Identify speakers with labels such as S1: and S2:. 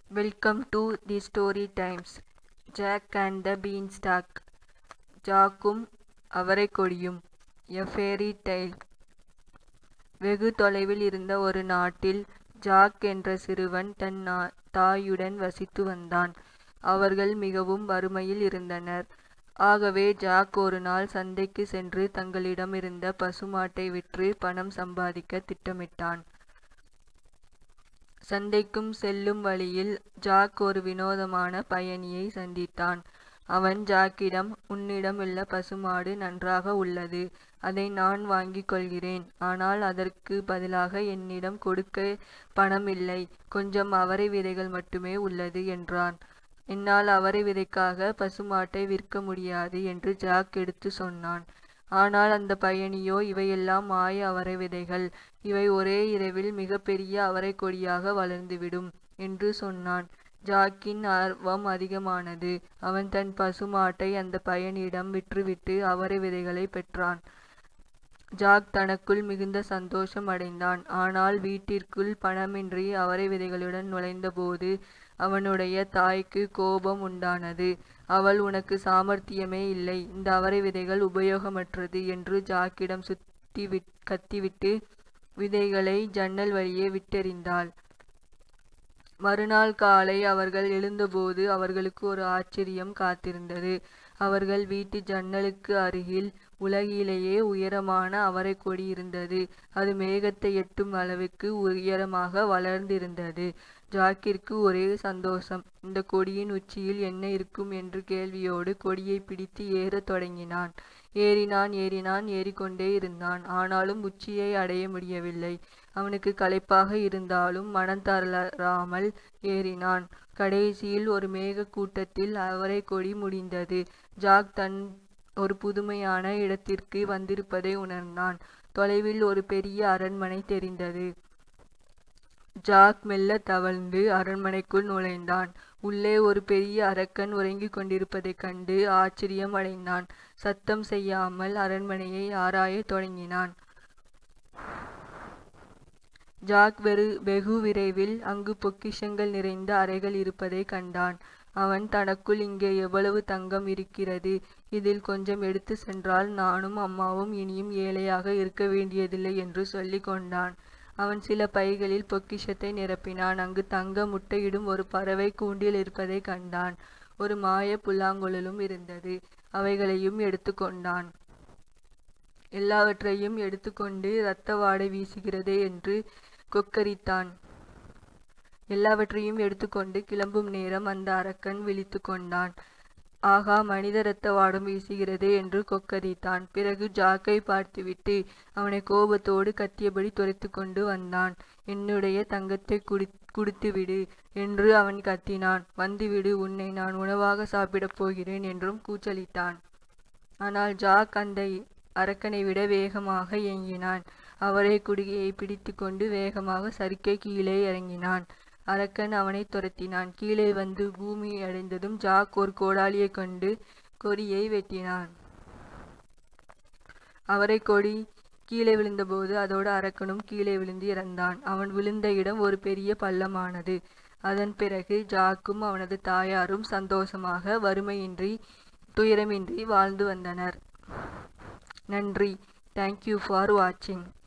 S1: welcome to the story times Jack and the beanstalk ஜாக்கும் அவரைக்கொடியும் a fairy tale வெகு தொலைவில் இருந்த ஒரு நாட்டில் ஜாக் என்ற சிறுவன் தன் நா- தாயுடன் வசித்து வந்தான் அவர்கள் மிகவும் வறுமையில் இருந்தனர் ஆகவே ஜாக் ஒரு நாள் சந்தைக்கு சென்று தங்களிடமிருந்த பசுமாட்டை விற்று பணம் சம்பாதிக்க திட்டமிட்டான் சந்தைக்கும் செல்லும் வழியில் ஜாக் ஒரு வினோதமான பயணியை சந்தித்தான் அவன் ஜாக்கிடம் உன்னிடம் உள்ள பசுமாடு நன்றாக உள்ளது அதை நான் வாங்கிக் கொள்கிறேன் ஆனால் அதற்கு பதிலாக என்னிடம் கொடுக்க பணம் இல்லை கொஞ்சம் அவரை விதைகள் மட்டுமே உள்ளது என்றான் என்னால் அவரை விதைக்காக பசுமாட்டை விற்க முடியாது என்று ஜாக் எடுத்து சொன்னான் ஆனால் அந்த பயணியோ இவையெல்லாம் மாய அவரை விதைகள் இவை ஒரே இரவில் மிகப்பெரிய அவரை கொடியாக வளர்ந்துவிடும் என்று சொன்னான் ஜாக்கின் ஆர்வம் அதிகமானது அவன் தன் பசுமாட்டை அந்த பயணியிடம் விற்றுவிட்டு அவரை விதைகளை பெற்றான் ஜாக் தனக்குள் மிகுந்த சந்தோஷம் அடைந்தான் ஆனால் வீட்டிற்குள் பணமின்றி அவரை விதைகளுடன் நுழைந்தபோது அவனுடைய தாய்க்கு கோபம் உண்டானது அவள் உனக்கு சாமர்த்தியமே இல்லை இந்த அவரை விதைகள் உபயோகமற்றது என்று ஜாக்கிடம் சுத்தி விட் கத்திவிட்டு விதைகளை ஜன்னல் வழியே விட்டெறிந்தாள் மறுநாள் காலை அவர்கள் எழுந்தபோது அவர்களுக்கு ஒரு ஆச்சரியம் காத்திருந்தது அவர்கள் வீட்டு ஜன்னலுக்கு அருகில் உலகிலேயே உயரமான அவரைக் கொடி இருந்தது அது மேகத்தை எட்டும் அளவுக்கு உயரமாக வளர்ந்திருந்தது ஜாக்கிற்கு ஒரே சந்தோஷம் இந்த கொடியின் உச்சியில் என்ன இருக்கும் என்று கேள்வியோடு கொடியை பிடித்து ஏறத் தொடங்கினான் ஏறினான் ஏறினான் ஏறிக்கொண்டே இருந்தான் ஆனாலும் உச்சியை அடைய முடியவில்லை அவனுக்கு களைப்பாக இருந்தாலும் மனம் தளராமல் ஏறினான் கடைசியில் ஒரு மேக கூட்டத்தில் அவரை கொடி முடிந்தது ஜாக் தன் ஒரு புதுமையான இடத்திற்கு வந்திருப்பதை உணர்ந்தான் தொலைவில் ஒரு பெரிய அரண்மனை தெரிந்தது ஜாக் மெல்ல தவழ்ந்து அரண்மனைக்குள் நுழைந்தான் உள்ளே ஒரு பெரிய அரக்கன் உறங்கிக் கொண்டிருப்பதைக் கண்டு ஆச்சரியம் அடைந்தான் சத்தம் செய்யாமல் அரண்மனையை ஆராயத் தொடங்கினான் ஜாக் வெறு வெகு விரைவில் அங்கு பொக்கிஷங்கள் நிறைந்த அறைகள் இருப்பதை கண்டான் அவன் தனக்குள் இங்கே எவ்வளவு தங்கம் இருக்கிறது இதில் கொஞ்சம் எடுத்து சென்றால் நானும் அம்மாவும் இனியும் ஏழையாக இருக்க வேண்டியதில்லை என்று சொல்லிக் கொண்டான் அவன் சில பைகளில் பொக்கிஷத்தை நிரப்பினான் அங்கு தங்க முட்டையிடும் ஒரு பறவை கூண்டில் இருப்பதை கண்டான் ஒரு மாய புல்லாங்குழலும் இருந்தது அவைகளையும் எடுத்துக்கொண்டான் எல்லாவற்றையும் எடுத்துக்கொண்டு இரத்த வாடை வீசுகிறதே என்று கொக்கரித்தான் எல்லாவற்றையும் எடுத்துக்கொண்டு கிளம்பும் நேரம் அந்த அரக்கன் விழித்து கொண்டான் ஆகா மனித இரத்த வாடம் வீசுகிறதே என்று கொக்கரித்தான் பிறகு ஜாக்கை பார்த்துவிட்டு அவனை கோபத்தோடு கத்தியபடி துரைத்து கொண்டு வந்தான் என்னுடைய தங்கத்தை குடி குடுத்துவிடு என்று அவன் கத்தினான் வந்துவிடு உன்னை நான் உணவாக சாப்பிடப் போகிறேன் என்றும் கூச்சலிட்டான் ஆனால் ஜாக் அந்த அரக்கனை விட வேகமாக இயங்கினான் அவரை குடியை பிடித்து கொண்டு வேகமாக சறுக்கை கீழே இறங்கினான் அரக்கன் அவனை துரத்தினான் கீழே வந்து பூமி அடைந்ததும் ஜாக் ஒரு கோடாலியை கொண்டு கொடியை வெட்டினான் அவரை கொடி கீழே விழுந்தபோது அதோடு அரக்கனும் கீழே விழுந்து இறந்தான் அவன் விழுந்த இடம் ஒரு பெரிய பள்ளமானது அதன் பிறகு ஜாக்கும் அவனது தாயாரும் சந்தோஷமாக வறுமையின்றி துயரமின்றி வாழ்ந்து வந்தனர் நன்றி தேங்க்யூ ஃபார் வாட்சிங்